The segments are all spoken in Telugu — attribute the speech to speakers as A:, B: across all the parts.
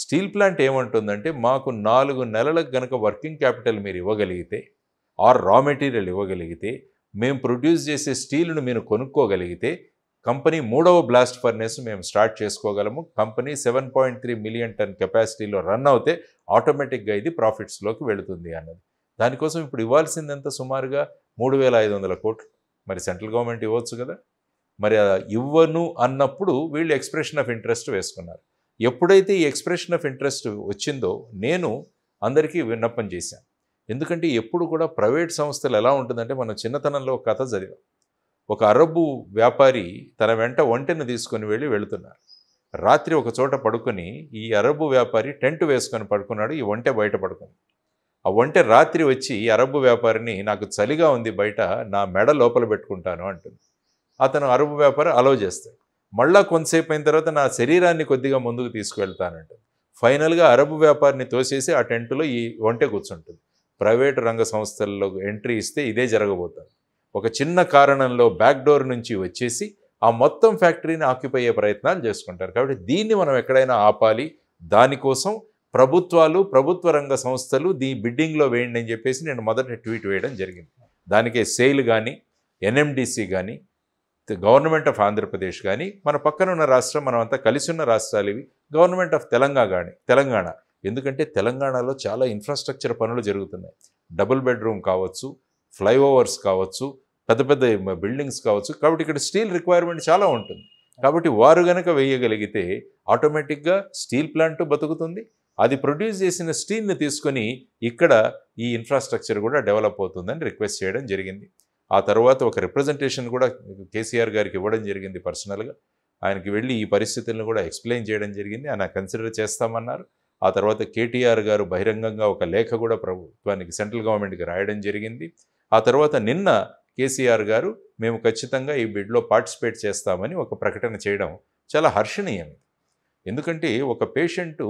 A: స్టీల్ ప్లాంట్ ఏమంటుందంటే మాకు నాలుగు నెలలకు గనక వర్కింగ్ క్యాపిటల్ మీరు ఇవ్వగలిగితే ఆర్ రా మెటీరియల్ ఇవ్వగలిగితే మేము ప్రొడ్యూస్ చేసే స్టీల్ను మీరు కొనుక్కోగలిగితే కంపెనీ మూడవ బ్లాస్ట్ ఫర్నేస్ మేము స్టార్ట్ చేసుకోగలము company seven point three million ton కెపాసిటీలో రన్ అవుతే ఆటోమేటిక్గా ఇది ప్రాఫిట్స్లోకి వెళుతుంది అన్నది దానికోసం ఇప్పుడు ఇవ్వాల్సింది ఎంత సుమారుగా మూడు వేల ఐదు వందల కోట్లు మరి సెంట్రల్ గవర్నమెంట్ ఇవ్వచ్చు కదా మరి ఆ ఇవ్వను అన్నప్పుడు వీళ్ళు ఎక్స్ప్రెషన్ ఆఫ్ ఇంట్రెస్ట్ వేసుకున్నారు ఎప్పుడైతే ఈ ఎక్స్ప్రెషన్ ఆఫ్ ఇంట్రెస్ట్ వచ్చిందో నేను అందరికీ విన్నపం చేశాను ఎందుకంటే ఎప్పుడు కూడా ప్రైవేట్ సంస్థలు ఎలా ఉంటుందంటే మనం చిన్నతనంలో ఒక కథ చదివాం ఒక అరబ్బు వ్యాపారి తన వెంట ఒంటెను తీసుకొని వెళ్ళి వెళుతున్నారు రాత్రి ఒక చోట పడుకొని ఈ అరబ్బు వ్యాపారి టెంట్ వేసుకొని పడుకున్నాడు ఈ ఒంటె బయట పడుకుంది ఆ ఒంటె రాత్రి వచ్చి ఈ అరబ్బు వ్యాపారిని నాకు చలిగా ఉంది బయట నా మెడ లోపల పెట్టుకుంటాను అంటుంది అతను అరబ్బు వ్యాపారి అలౌ చేస్తాడు మళ్ళా కొంతసేపు అయిన తర్వాత నా శరీరాన్ని కొద్దిగా ముందుకు తీసుకువెళ్తానంటుంది ఫైనల్గా అరబు వ్యాపారిని తోసేసి ఆ టెంట్లో ఈ ఒంటె కూర్చుంటుంది ప్రైవేటు రంగ సంస్థల్లో ఎంట్రీ ఇస్తే ఇదే జరగబోతుంది ఒక చిన్న కారణంలో బ్యాక్ డోర్ నుంచి వచ్చేసి ఆ మొత్తం ఫ్యాక్టరీని ఆక్యుపై అయ్యే ప్రయత్నాలు చేసుకుంటారు కాబట్టి దీన్ని మనం ఎక్కడైనా ఆపాలి దానికోసం ప్రభుత్వాలు ప్రభుత్వ రంగ సంస్థలు దీ బిడ్డింగ్లో వేయండి అని చెప్పేసి నేను మొదట ట్వీట్ వేయడం జరిగింది దానికే సెయిల్ కానీ ఎన్ఎండిసి కానీ గవర్నమెంట్ ఆఫ్ ఆంధ్రప్రదేశ్ కానీ మన పక్కన ఉన్న రాష్ట్రం మనం అంతా కలిసి ఉన్న రాష్ట్రాలు ఇవి గవర్నమెంట్ ఆఫ్ తెలంగాణ కానీ తెలంగాణ ఎందుకంటే తెలంగాణలో చాలా ఇన్ఫ్రాస్ట్రక్చర్ పనులు జరుగుతున్నాయి డబుల్ బెడ్రూమ్ కావచ్చు ఫ్లైఓవర్స్ కావచ్చు పెద్ద పెద్ద బిల్డింగ్స్ కావచ్చు కాబట్టి ఇక్కడ స్టీల్ రిక్వైర్మెంట్ చాలా ఉంటుంది కాబట్టి వారు గనక వేయగలిగితే ఆటోమేటిక్గా స్టీల్ ప్లాంట్ బతుకుతుంది అది ప్రొడ్యూస్ చేసిన స్టీల్ని తీసుకొని ఇక్కడ ఈ ఇన్ఫ్రాస్ట్రక్చర్ కూడా డెవలప్ అవుతుందని రిక్వెస్ట్ చేయడం జరిగింది ఆ తర్వాత ఒక రిప్రజెంటేషన్ కూడా కేసీఆర్ గారికి ఇవ్వడం జరిగింది పర్సనల్గా ఆయనకి వెళ్ళి ఈ పరిస్థితులను కూడా ఎక్స్ప్లెయిన్ చేయడం జరిగింది ఆయన కన్సిడర్ చేస్తామన్నారు ఆ తర్వాత కేటీఆర్ గారు బహిరంగంగా ఒక లేఖ కూడా ప్రభుత్వానికి సెంట్రల్ గవర్నమెంట్కి రాయడం జరిగింది ఆ తర్వాత నిన్న కేసీఆర్ గారు మేము ఖచ్చితంగా ఈ బిడ్లో పార్టిసిపేట్ చేస్తామని ఒక ప్రకటన చేయడం చాలా హర్షణీయం ఎందుకంటే ఒక పేషెంటు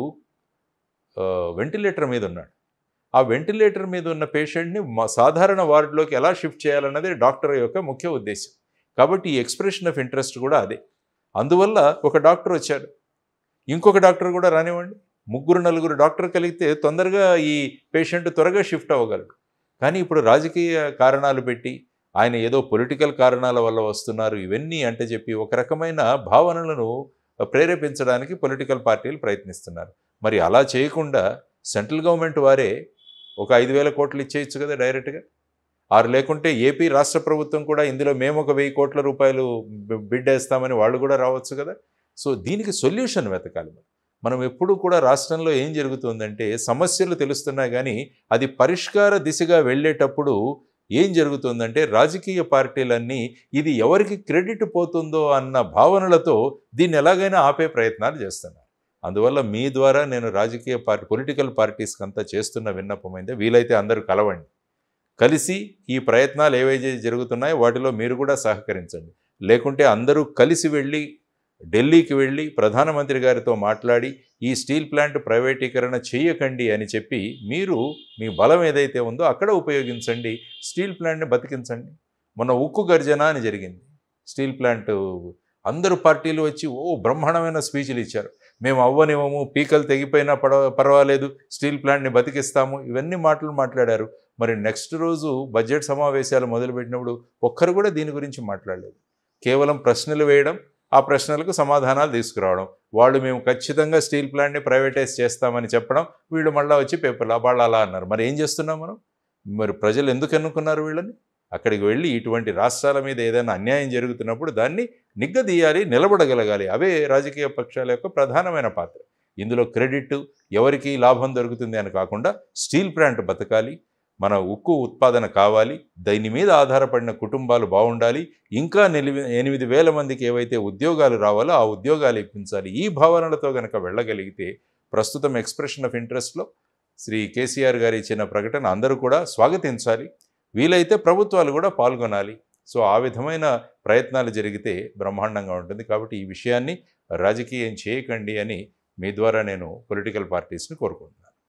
A: వెంటిలేటర్ మీద ఉన్నాడు ఆ వెంటిలేటర్ మీద ఉన్న పేషెంట్ని మా సాధారణ వార్డులోకి ఎలా షిఫ్ట్ చేయాలన్నదే డాక్టర్ యొక్క ముఖ్య ఉద్దేశం కాబట్టి ఈ ఎక్స్ప్రెషన్ ఆఫ్ ఇంట్రెస్ట్ కూడా అదే అందువల్ల ఒక డాక్టర్ వచ్చాడు ఇంకొక డాక్టర్ కూడా రానివ్వండి ముగ్గురు నలుగురు డాక్టర్ కలిగితే తొందరగా ఈ పేషెంట్ త్వరగా షిఫ్ట్ అవ్వగలడు కానీ ఇప్పుడు రాజకీయ కారణాలు పెట్టి ఆయన ఏదో పొలిటికల్ కారణాల వల్ల వస్తున్నారు ఇవన్నీ అంటే చెప్పి ఒక రకమైన భావనలను ప్రేరేపించడానికి పొలిటికల్ పార్టీలు ప్రయత్నిస్తున్నారు మరి అలా చేయకుండా సెంట్రల్ గవర్నమెంట్ వారే ఒక ఐదు వేల కోట్లు ఇచ్చేయచ్చు కదా డైరెక్ట్గా ఆరు లేకుంటే ఏపీ రాష్ట్ర ప్రభుత్వం కూడా ఇందులో మేము ఒక వెయ్యి కోట్ల రూపాయలు బిడ్ వేస్తామని వాళ్ళు కూడా రావచ్చు కదా సో దీనికి సొల్యూషన్ వెతకాలి మనం మనం ఎప్పుడు కూడా రాష్ట్రంలో ఏం జరుగుతుందంటే సమస్యలు తెలుస్తున్నాయి కానీ అది పరిష్కార దిశగా వెళ్ళేటప్పుడు ఏం జరుగుతుందంటే రాజకీయ పార్టీలన్నీ ఇది ఎవరికి క్రెడిట్ పోతుందో అన్న భావనలతో దీన్ని ఎలాగైనా ఆపే ప్రయత్నాలు చేస్తున్నారు అందువల్ల మీ ద్వారా నేను రాజకీయ పార్టీ పొలిటికల్ పార్టీస్కి అంతా చేస్తున్న విన్నపమైందే వీలైతే అందరూ కలవండి కలిసి ఈ ప్రయత్నాలు ఏవైతే జరుగుతున్నాయో వాటిలో మీరు కూడా సహకరించండి లేకుంటే అందరూ కలిసి వెళ్ళి ఢిల్లీకి వెళ్ళి ప్రధానమంత్రి గారితో మాట్లాడి ఈ స్టీల్ ప్లాంట్ ప్రైవేటీకరణ చేయకండి అని చెప్పి మీరు మీ బలం ఏదైతే ఉందో అక్కడ ఉపయోగించండి స్టీల్ ప్లాంట్ని బతికించండి మొన్న ఉక్కు గర్జన అని జరిగింది స్టీల్ ప్లాంట్ అందరూ పార్టీలు వచ్చి ఓ బ్రహ్మాండమైన స్పీచ్లు ఇచ్చారు మేము అవ్వనివ్వము పీకలు తెగిపోయినా పడవ పర్వాలేదు స్టీల్ ప్లాంట్ని బతికిస్తాము ఇవన్నీ మాటలు మాట్లాడారు మరి నెక్స్ట్ రోజు బడ్జెట్ సమావేశాలు మొదలుపెట్టినప్పుడు ఒక్కరు కూడా దీని గురించి మాట్లాడలేదు కేవలం ప్రశ్నలు వేయడం ఆ ప్రశ్నలకు సమాధానాలు తీసుకురావడం వాళ్ళు మేము ఖచ్చితంగా స్టీల్ ప్లాంట్ని ప్రైవేటైజ్ చేస్తామని చెప్పడం వీళ్ళు మళ్ళీ వచ్చి పేపర్లు వాళ్ళు అలా అన్నారు మరి ఏం చేస్తున్నాం మనం మరి ప్రజలు ఎందుకు ఎన్నుకున్నారు వీళ్ళని అక్కడికి వెళ్ళి ఇటువంటి రాష్ట్రాల మీద ఏదైనా అన్యాయం జరుగుతున్నప్పుడు దాన్ని నిగ్గదీయాలి నిలబడగలగాలి అవే రాజకీయ పక్షాల యొక్క ప్రధానమైన పాత్ర ఇందులో క్రెడిట్ ఎవరికి లాభం దొరుకుతుంది అని కాకుండా స్టీల్ ప్లాంట్ బతకాలి మన ఉక్కు ఉత్పాదన కావాలి దీని మీద ఆధారపడిన కుటుంబాలు బాగుండాలి ఇంకా నిలివి ఎనిమిది వేల మందికి ఏవైతే ఉద్యోగాలు రావాలో ఆ ఉద్యోగాలు ఇప్పించాలి ఈ భావనలతో కనుక వెళ్ళగలిగితే ప్రస్తుతం ఎక్స్ప్రెషన్ ఆఫ్ ఇంట్రెస్ట్లో శ్రీ కేసీఆర్ గారు ఇచ్చిన ప్రకటన అందరూ కూడా స్వాగతించాలి వీలైతే ప్రభుత్వాలు కూడా పాల్గొనాలి సో ఆ విధమైన ప్రయత్నాలు జరిగితే బ్రహ్మాండంగా ఉంటుంది కాబట్టి ఈ విషయాన్ని రాజకీయం చేయకండి అని మీ ద్వారా నేను పొలిటికల్ పార్టీస్ని కోరుకుంటున్నాను